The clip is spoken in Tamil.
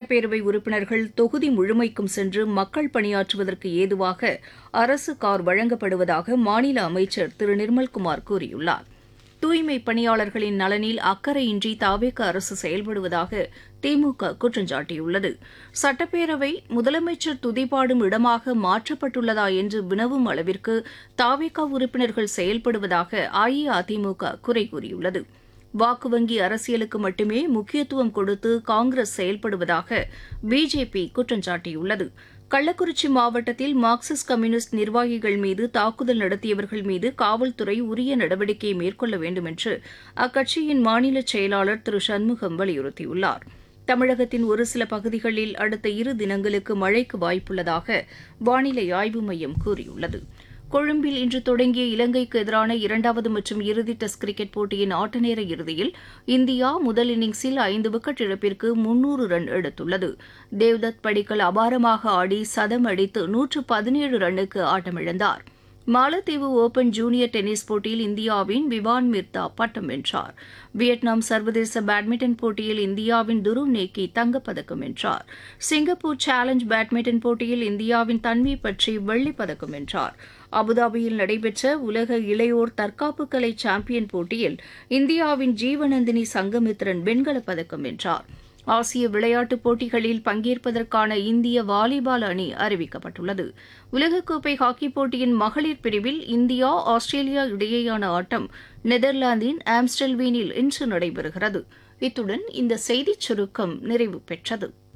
சட்டப்பேரவை உறுப்பினர்கள் தொகுதி முழுமைக்கும் சென்று மக்கள் பணியாற்றுவதற்கு ஏதுவாக அரசு கார் வழங்கப்படுவதாக மாநில அமைச்சர் திரு நிர்மல்குமார் கூறியுள்ளார் தூய்மை பணியாளர்களின் நலனில் அக்கறையின்றி தாவேக அரசு செயல்படுவதாக திமுக குற்றம் சாட்டியுள்ளது சட்டப்பேரவை முதலமைச்சர் துதிபாடும் இடமாக மாற்றப்பட்டுள்ளதா என்று வினவும் அளவிற்கு தாவேக உறுப்பினர்கள் செயல்படுவதாக அஇஅதிமுக குறை கூறியுள்ளது வாக்கு வங்கி அரசியலுக்கு மட்டுமே முக்கியத்துவம் கொடுத்து காங்கிரஸ் செயல்படுவதாக பிஜேபி குற்றம் சாட்டியுள்ளது கள்ளக்குறிச்சி மாவட்டத்தில் மார்க்சிஸ்ட் கம்யூனிஸ்ட் நிர்வாகிகள் மீது தாக்குதல் நடத்தியவர்கள் மீது காவல்துறை உரிய நடவடிக்கை மேற்கொள்ள வேண்டும் என்று அக்கட்சியின் மாநில செயலாளர் திரு சண்முகம் வலியுறுத்தியுள்ளார் தமிழகத்தின் ஒரு சில பகுதிகளில் அடுத்த இரு தினங்களுக்கு மழைக்கு வாய்ப்புள்ளதாக வானிலை ஆய்வு மையம் கூறியுள்ளது கொழும்பில் இன்று தொடங்கிய இலங்கைக்கு எதிரான இரண்டாவது மற்றும் இறுதி டெஸ்ட் கிரிக்கெட் போட்டியின் ஆட்டநேர இறுதியில் இந்தியா முதல் இன்னிங்ஸில் ஐந்து விக்கெட் இழப்பிற்கு முன்னூறு ரன் எடுத்துள்ளது தேவ்தத் படிக்கல் அபாரமாக ஆடி சதம் அடித்து நூற்று பதினேழு ரன்னுக்கு ஆட்டமிழந்தார் மாலத்தீவு ஓபன் ஜூனியர் டென்னிஸ் போட்டியில் இந்தியாவின் விவான் மிர்தா பட்டம் வென்றார் வியட்நாம் சர்வதேச பேட்மிண்டன் போட்டியில் இந்தியாவின் துரு நேக்கி தங்கப்பதக்கம் வென்றார் சிங்கப்பூர் சேலஞ்ச் பேட்மிண்டன் போட்டியில் இந்தியாவின் தன்வி பற்றி வெள்ளிப்பதக்கம் வென்றார் அபுதாபியில் நடைபெற்ற உலக இளையோர் தற்காப்பு கலை சாம்பியன் போட்டியில் இந்தியாவின் ஜீவநந்தினி சங்கமித்ரன் வெண்கலப் பதக்கம் வென்றார் ஆசிய விளையாட்டுப் போட்டிகளில் பங்கேற்பதற்கான இந்திய வாலிபால் அணி அறிவிக்கப்பட்டுள்ளது உலகக்கோப்பை ஹாக்கிப் போட்டியின் மகளிர் பிரிவில் இந்தியா ஆஸ்திரேலியா இடையேயான ஆட்டம் நெதர்லாந்தின் ஆம்ஸ்டல்வீனில் இன்று நடைபெறுகிறது இத்துடன் இந்த செய்திச் சுருக்கம் நிறைவு பெற்றது